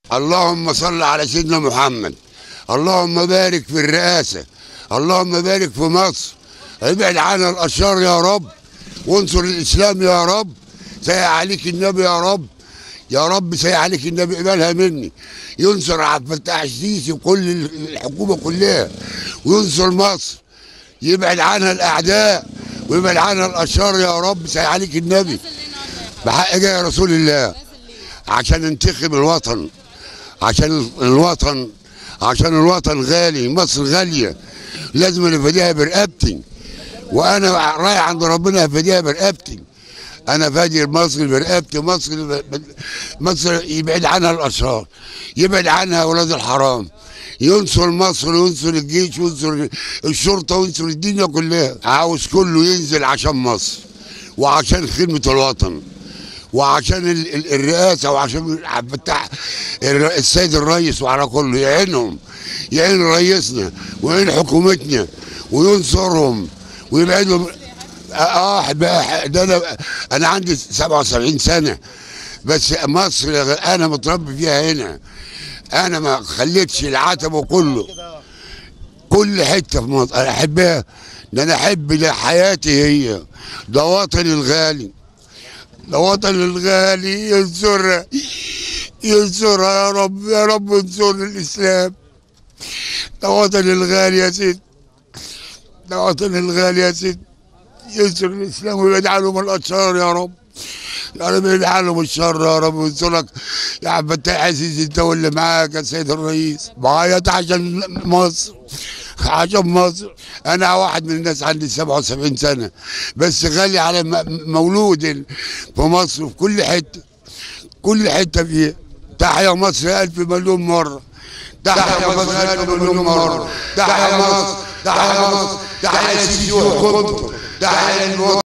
اللهم صل على سيدنا محمد اللهم بارك في الرئاسة اللهم بارك في مصر ابعد عنا الأشرار يا رب وانصر الإسلام يا رب سيء عليك النبي يا رب يا رب سيء عليك النبي قبلها مني ينصر عبد الفتاح السيسي وكل الحكومة كلها وينصر مصر يبعد عنها الأعداء ويبعد عنها الأشرار يا رب سيء عليك النبي بحق جاي رسول الله عشان ننتخب الوطن عشان الوطن عشان الوطن غالي مصر غالية لازم نفديها برقبتي وانا رايح عند ربنا افديها برقبتي انا فادي مصر برقبتي مصر مصر يبعد عنها الاشرار يبعد عنها اولاد الحرام ينصر مصر وينصر الجيش وينصر الشرطه وينصر الدنيا كلها عاوز كله ينزل عشان مصر وعشان خدمه الوطن وعشان ال- ال- الرئاسه وعشان عبد الفتاح الر- السيد الرئيس وعلى كله يعينهم يعين رئيسنا ويعين حكومتنا وينصرهم ويبعدهم اه بقى ده انا انا عندي 77 سنه بس مصر انا متربي فيها هنا انا ما خليتش العتبه كله كل حته في مصر انا احبها ده انا احب ده حياتي هي ده وطني الغالي ده وطني الغالي ينصرها ينصرها يا رب يا رب انصر الاسلام ده وطني الغالي يا سيد ده وطني الغالي يا سيد ينصر الاسلام ويبعد عنهم الاشرار يا رب يا رب يبعد عنهم الشر يا رب وينصرك يا عبد الفتاح عزيز انت واللي معاك يا سيد الرئيس بعيط عشان مصر عشان مصر انا واحد من الناس عندي 77 سنه بس غالي على م- مولود في مصر في كل حته كل حته فيها تحيا مصر الف مليون مره تحيا مصر الف مليون مره تحيا مصر تحيا مصر تحيا سيدي وحكومته تحيا الوطن